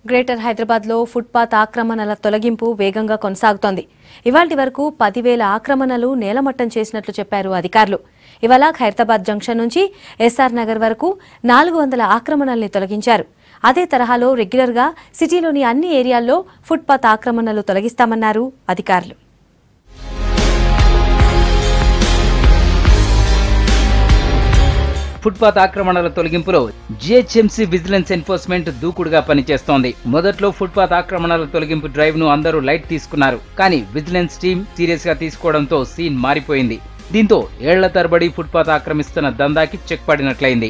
greater హైదరాబాద్లో footpath ఆక్రమణల తొలగింపు వేగంగా కొనసాగుతోంది ఇవాల్టి వరకు పదివేల ఆక్రమణలు నేలమట్టం చేసినట్లు చెప్పారు అధికారులు ఇవాళ ఖైరతాబాద్ జంక్షన్ నుంచి ఎస్ఆర్ నగర్ వరకు నాలుగు వందల ఆక్రమణల్ని తొలగించారు అదే తరహాలో రెగ్యులర్గా సిటీలోని అన్ని ఏరియాల్లో ఫుట్పాత్ ఆక్రమణలు తొలగిస్తామన్నారు అధికారులు ఫుట్పాత్ ఆక్రమణల తొలగింపులో జిహెచ్ఎంసీ విజిలెన్స్ ఎన్ఫోర్స్మెంట్ దూకుడుగా పనిచేస్తోంది మొదట్లో ఫుట్పాత్ ఆక్రమణల తొలగింపు డ్రైవ్ ను అందరూ లైట్ తీసుకున్నారు కానీ విజిలెన్స్ టీం సీరియస్ గా తీసుకోవడంతో సీన్ మారిపోయింది దీంతో ఏళ్ల తరబడి ఫుట్పాత్ ఆక్రమిస్తున్న దందాకి చెక్ పడినట్లయింది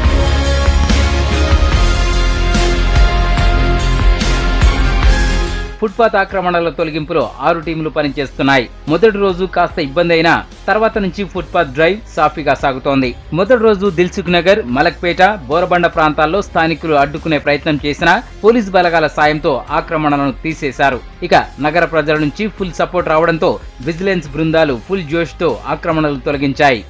ఫుట్పాత్ ఆక్రమణల తొలగింపులో ఆరు టీంలు పనిచేస్తున్నాయి మొదటి రోజు కాస్త ఇబ్బంది అయినా తర్వాత నుంచి ఫుట్పాత్ డ్రైవ్ సాఫీగా సాగుతోంది మొదటి రోజు దిల్సుఖ్ నగర్ మలక్పేట బోరబండ ప్రాంతాల్లో స్థానికులు అడ్డుకునే ప్రయత్నం చేసినా పోలీస్ బలగాల సాయంతో ఆక్రమణలను తీసేశారు ఇక నగర ప్రజల నుంచి ఫుల్ సపోర్ట్ రావడంతో విజిలెన్స్ బృందాలు ఫుల్ జోష్తో ఆక్రమణలు తొలగించాయి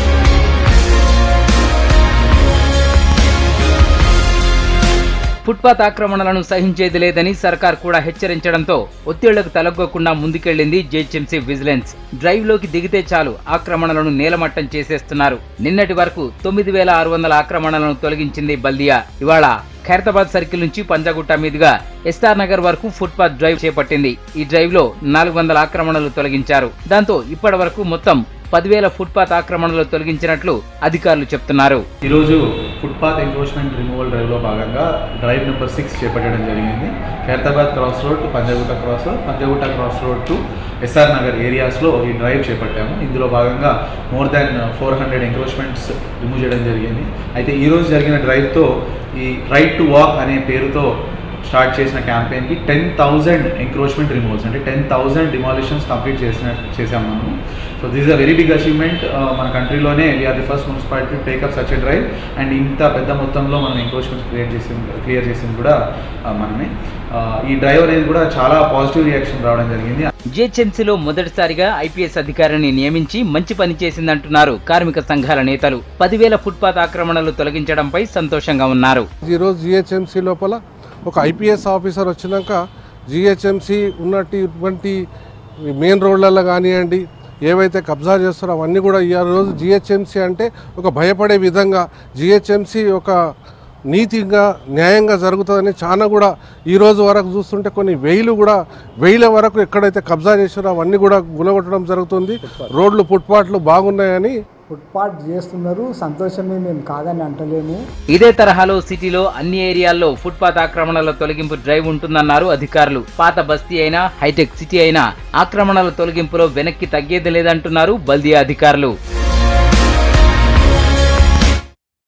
ఫుట్పాత్ ఆక్రమణలను సహించేది లేదని సర్కార్ కూడా హెచ్చరించడంతో ఒత్తిళ్లకు తలగ్గకుండా ముందుకెళ్లింది జేహెచ్ఎంసీ విజిలెన్స్ డ్రైవ్ లోకి దిగితే చాలు ఆక్రమణలను నేలమట్టం చేసేస్తున్నారు నిన్నటి వరకు తొమ్మిది వేల ఆరు వందల ఆక్రమణలను తొలగించింది బల్దియా ఇవాళ ఖైరతాబాద్ సర్కిల్ నుంచి పంజాగుట్ట మీదుగా ఎస్ఆర్ నగర్ వరకు ఫుట్పాత్ డ్రైవ్ చేపట్టింది ఈ డ్రైవ్ లో నాలుగు వందల ఆక్రమణలు తొలగించారు దాంతో ఇప్పటి వరకు మొత్తం పదివేల ఫుట్పాత్ ఆక్రమణలు తొలగించినట్లు అధికారులు చెప్తున్నారు ఈరోజు ఫుట్పాత్ ఎంక్రోచ్మెంట్ రిమూవల్ డ్రైవ్లో భాగంగా డ్రైవ్ నెంబర్ సిక్స్ చేపట్టడం జరిగింది Khairatabad cross road to Panjagutta cross road Panjagutta cross road to S R Nagar ఏరియాస్లో ఈ డ్రైవ్ చేపట్టాము ఇందులో భాగంగా more than four hundred encroachments remove చేయడం జరిగింది అయితే ఈరోజు జరిగిన డ్రైవ్తో ఈ రైట్ టు వాక్ అనే పేరుతో స్టార్ట్ చేసిన క్యాంపెయిన్కి టెన్ థౌజండ్ ఎంక్రోచ్మెంట్ రిమూవల్స్ అంటే టెన్ థౌజండ్ డిమాలిషన్స్ కంప్లీట్ చేసిన చేసాం మనము so this is a very big achievement మన కంట్రీలోనే we are the first municipality take up such drive and ఇంత పెద్ద మొత్తంలో మనం ఎంక్రోచ్మెంట్స్ క్రియేట్ చేసింది క్లియర్ చేసింది కూడా uh, మనమే Uh, ఈ డ్రైవ్ అనేది కూడా చాలా పాజిటివ్ రియాక్షన్ రావడం జరిగింది జిహెచ్ఎంసీలో మొదటిసారిగా ఐపీఎస్ అధికారిని నియమించి మంచి పని చేసిందంటున్నారు కార్మిక సంఘాల నేతలు పదివేల ఫుట్పాత్ ఆక్రమణలు తొలగించడంపై సంతోషంగా ఉన్నారు ఈరోజు జిహెచ్ఎంసీ లోపల ఒక ఐపీఎస్ ఆఫీసర్ వచ్చినాక జిహెచ్ఎంసీ ఉన్నటువంటి మెయిన్ రోడ్లలో కానివ్వండి ఏవైతే కబ్జా చేస్తారో అవన్నీ కూడా ఈ రోజు జిహెచ్ఎంసీ అంటే ఒక భయపడే విధంగా జిహెచ్ఎంసీ ఒక నీతిగా న్యాయంగా జరుగుతుందని చాలా కూడా ఈ రోజు వరకు చూస్తుంటే కొన్ని వెయిలు కూడా వెయిల వరకు ఎక్కడైతే కబ్జా చేసారో అవన్నీ కూడా గులగొట్టడం జరుగుతుంది రోడ్లు ఫుట్పాట్లు బాగున్నాయని ఫుట్పాత్ చేస్తున్నారు సంతోషమే మేము కాదని అంటలేము ఇదే తరహాలో సిటీలో అన్ని ఏరియాల్లో ఫుట్పాత్ ఆక్రమణల తొలగింపు డ్రైవ్ ఉంటుందన్నారు అధికారులు పాత బస్తీ అయినా హైటెక్ సిటీ అయినా ఆక్రమణల తొలగింపులో వెనక్కి తగ్గేది లేదంటున్నారు బల్దియా అధికారులు